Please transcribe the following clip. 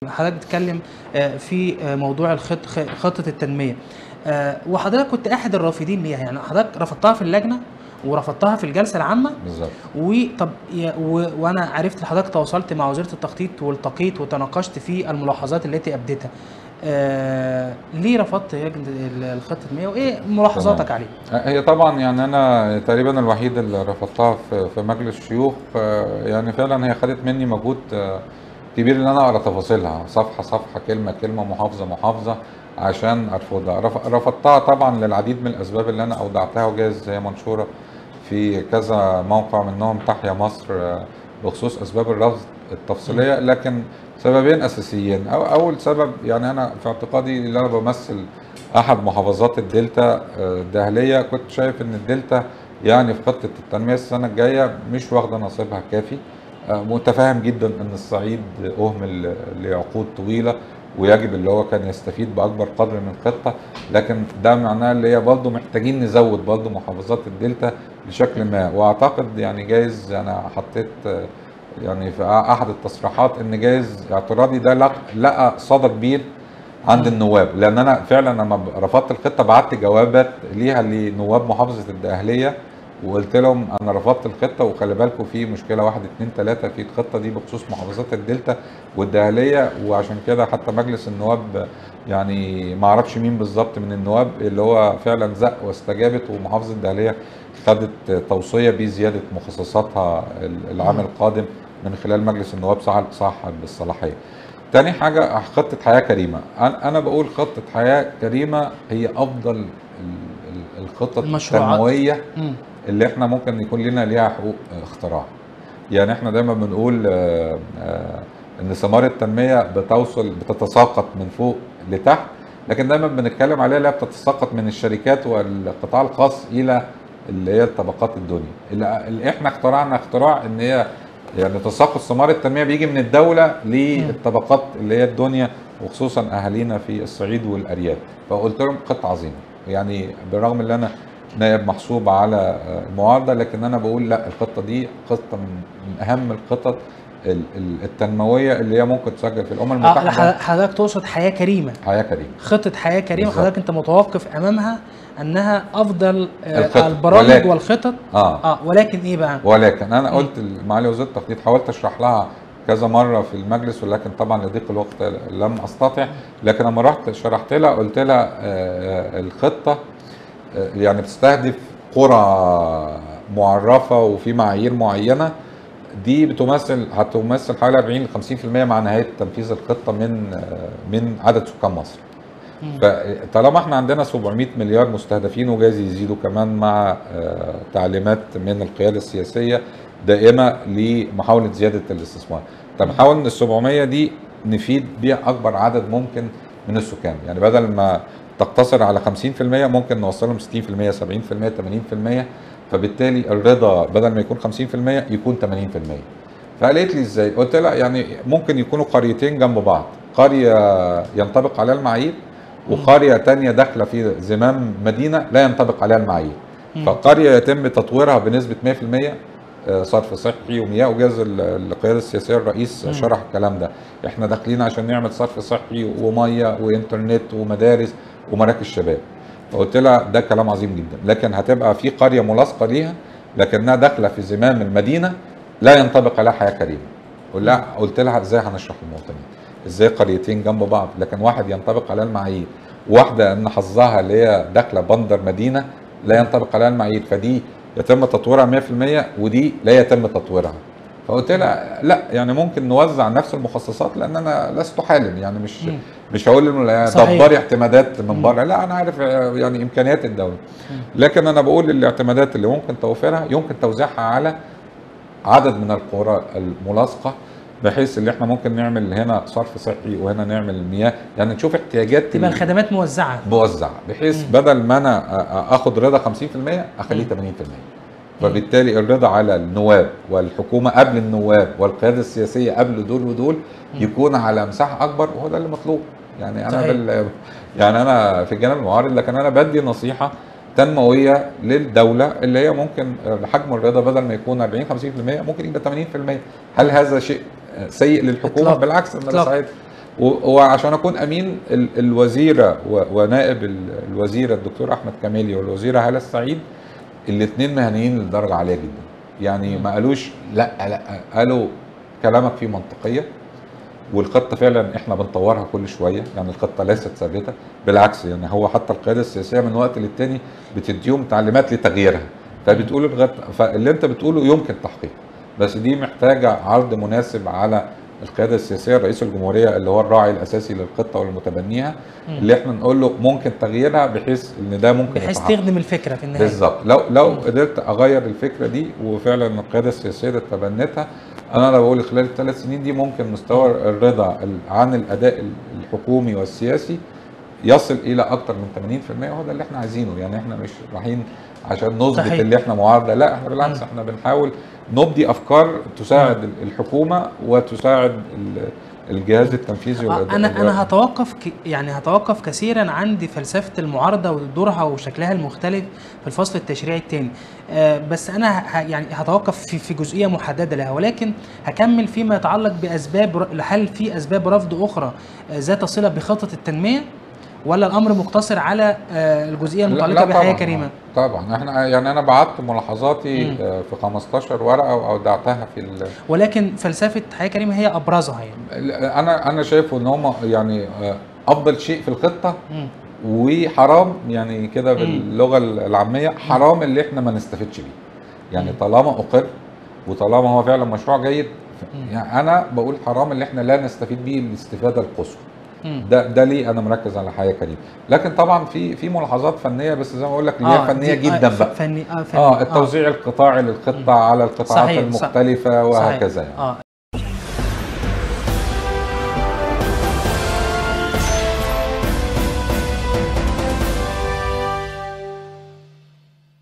حضرتك بتتكلم آه، في آه، موضوع الخط خ- خطه التنميه آه، وحضرتك كنت احد الرافضين ليها يعني حضرتك رفضتها في اللجنه ورفضتها في الجلسه العامه بالظبط وطب يا- و... وانا عرفت إن حضرتك تواصلت مع وزيره التخطيط والتقيت وتناقشت في الملاحظات التي ابدتها آه... ليه رفضت لجنه ال- الخطه التنميه وايه ملاحظاتك عليه هي طبعا يعني انا تقريبا الوحيد اللي رفضتها في في مجلس الشيوخ آه، يعني فعلا هي خدت مني مجهود آه، كبير ان انا اقرا تفاصيلها صفحه صفحه كلمه كلمه محافظه محافظه عشان ارفضها رف- رفضتها طبعا للعديد من الاسباب اللي انا اودعتها وجايز هي منشوره في كذا موقع منهم تحيا مصر آه، بخصوص اسباب الرفض التفصيليه لكن سببين اساسيين أو اول سبب يعني انا في اعتقادي اللي انا بمثل احد محافظات الدلتا آه، الدهليه كنت شايف ان الدلتا يعني في خطه التنميه السنه الجايه مش واخده نصيبها كافي آه، متفاهم جدا ان الصعيد اهمل لعقود طويله ويجب اللي هو كان يستفيد باكبر قدر من الخطه لكن ده معناه اللي هي برضه محتاجين نزود برضه محافظات الدلتا بشكل ما واعتقد يعني جايز انا حطيت آه، يعني في احد التصريحات ان جايز اعتراضي ده لق- لقى صدى كبير عند النواب لان انا فعلا لما رفضت الخطه بعت جوابات ليها لنواب محافظه الدقهليه وقلت لهم انا رفضت الخطه وخلي بالكم في مشكله واحد اتنين تلاته في الخطه دي بخصوص محافظات الدلتا والدقهليه وعشان كده حتى مجلس النواب يعني ما اعرفش مين بالظبط من النواب اللي هو فعلا زق واستجابت ومحافظه الدقهليه خدت توصيه بزياده مخصصاتها العام القادم من خلال مجلس النواب صاحب صاحب الصلاحيه. تاني حاجة خطة حياة كريمة أنا أنا بقول خطة حياة كريمة هي أفضل ال- ال- الخطط المشروعات. التنموية مم. اللي احنا ممكن يكون لنا ليها حقوق اختراع يعني احنا دايما بنقول آه، آه، ان ثمار التنمية بتوصل بتتساقط من فوق لتحت لكن دايما بنتكلم عليها اللي هي بتتساقط من الشركات والقطاع الخاص الى اللي هي الطبقات الدنيا اللي اللي احنا اخترعنا اختراع ان هي يعني تساقط ثمار التنميه بيجي من الدوله للطبقات اللي هي الدنيا وخصوصا اهالينا في الصعيد والارياف فقلت لهم خطه عظيمه يعني بالرغم ان انا نائب محسوب على المعارضه لكن انا بقول لا الخطه دي خطه من من اهم الخطط ال- ال- التنمويه اللي هي ممكن تسجل في الامم آه المتحده حضرتك- حضرتك تقصد حياه كريمه حياه كريمه خطه حياه كريمه بالظبط. حضرتك انت متوقف امامها انها افضل آه، الخطط. البرامج ولكن- والخطط اه اه ولكن ايه بقى ولكن انا مم. قلت معالي وزير التخطيط حاولت اشرح لها كذا مره في المجلس ولكن طبعا لضيق الوقت لم استطع لكن لما رحت شرحت لها قلت لها آه، آه، الخطه آه، يعني بتستهدف قرى معرفه وفي معايير معينه دي بتمثل هتمثل حوالي 40 ل 50% مع نهايه تنفيذ الخطه من آه، من عدد سكان مصر. مم. فطالما احنا عندنا 700 مليار مستهدفين وجايز يزيدوا كمان مع آه، تعليمات من القياده السياسيه دائمه لمحاوله زياده الاستثمار. طب نحاول ان ال 700 دي نفيد بيها اكبر عدد ممكن من السكان، يعني بدل ما تقتصر على 50% ممكن نوصلهم 60% 70% 80% فبالتالي الرضا بدل ما يكون 50% يكون 80%. فقالت لي ازاي؟ قلت لها يعني ممكن يكونوا قريتين جنب بعض، قريه ينطبق عليها المعايير وقريه تانية داخله في زمام مدينه لا ينطبق عليها المعايير. مم. فقريه يتم تطويرها بنسبه 100% آه، صرف صحي ومياه وجاز ال- القياده السياسيه الرئيس مم. شرح الكلام ده احنا داخلين عشان نعمل صرف صحي وميه وانترنت ومدارس ومراكز شباب فقلت لها ده كلام عظيم جدا لكن هتبقى في قريه ملاصقه ليها لكنها داخله في زمام المدينه لا ينطبق عليها حياه كريمه قلت لها قلت لها ازاي هنشرح للمواطنين ازاي قريتين جنب بعض لكن واحد ينطبق عليها المعايير واحده ان حظها اللي هي داخله بندر مدينه لا ينطبق عليها المعايير فدي يتم تطويرها 100% ودي لا يتم تطويرها فقلت لها لا يعني ممكن نوزع نفس المخصصات لان انا لست حالم يعني مش مم. مش هقول انه صحيح. دبري اعتمادات من مم. بره لا انا عارف يعني امكانيات الدوله مم. لكن انا بقول الاعتمادات اللي ممكن توفيرها يمكن توزيعها على عدد من القرى الملاصقه بحيث اللي احنا ممكن نعمل هنا صرف صحي وهنا نعمل مياه يعني نشوف احتياجات تبقى ال- الخدمات موزعه موزع بحيث مم. بدل ما انا أ- أ- اخد رضا 50% اخليه 80% فبالتالي الرضا على النواب والحكومه قبل النواب والقياده السياسيه قبل دول ودول مم. يكون على مساحه اكبر وهو ده اللي مطلوب يعني انا صحيح. بال يعني انا في الجانب المعارض لكن انا بدي نصيحه تنمويه للدوله اللي هي ممكن حجم الرضا بدل ما يكون 40 50% ممكن يبقى 80% هل هذا شيء سيء للحكومه إطلاقاً. بالعكس انا إطلاقاً. سعيد و- وعشان اكون امين ال- الوزيره و- ونائب ال- الوزيره الدكتور احمد كمالي والوزيره هاله السعيد الاثنين مهنيين لدرجه عاليه جدا يعني ما قالوش لا لا قالوا كلامك فيه منطقيه والخطه فعلا احنا بنطورها كل شويه يعني الخطه ليست ثابته بالعكس يعني هو حتى القياده السياسيه من وقت للتاني بتديهم تعليمات لتغييرها فبتقول الغط... فاللي انت بتقوله يمكن تحقيقه بس دي محتاجه عرض مناسب على القياده السياسيه رئيس الجمهوريه اللي هو الراعي الاساسي للخطه والمتبنيها مم. اللي احنا نقول له ممكن تغييرها بحيث ان ده ممكن بحيث يتحقق. تخدم الفكره في النهايه بالظبط لو لو مم. قدرت اغير الفكره دي وفعلا القياده السياسيه اللي تبنتها انا لو بقول خلال الثلاث سنين دي ممكن مستوى الرضا ال- عن الاداء الحكومي والسياسي يصل الى اكثر من 80% وهو ده اللي احنا عايزينه يعني احنا مش رايحين عشان نثبت صحيح. اللي احنا معارضه لا احنا بالعكس مم. احنا بنحاول نبدي افكار تساعد الحكومه وتساعد ال- الجهاز التنفيذي آه، والإدارة. انا انا هتوقف ك... يعني هتوقف كثيرا عند فلسفه المعارضه ودورها وشكلها المختلف في الفصل التشريعي الثاني آه بس انا ه... يعني هتوقف في في جزئيه محدده لها ولكن هكمل فيما يتعلق باسباب ر- هل في اسباب رفض اخرى آه، ذات صله بخطه التنميه ولا الامر مقتصر على آه، الجزئيه لا- المتعلقه لا بحياه طبعاً، كريمه طبعا احنا يعني انا بعت ملاحظاتي مم. آه، في 15 ورقه واودعتها في ال... ولكن فلسفه حياه كريمه هي ابرزها يعني انا انا شايف ان هم يعني آه، افضل شيء في الخطه مم. وحرام يعني كده مم. باللغه العاميه حرام اللي احنا ما نستفدش بيه يعني مم. طالما اقر وطالما هو فعلا مشروع جيد مم. يعني انا بقول حرام اللي احنا لا نستفيد بيه الاستفاده القصوى مم. ده ده ليه انا مركز على حياه كريم لكن طبعا في في ملاحظات فنيه بس زي ما بقول لك اللي هي فنيه دي- آه، جدا ف- بقى فني اه فني اه التوزيع القطاعي للخطه على القطاعات صحيح، صح- المختلفه وهكذا يعني اه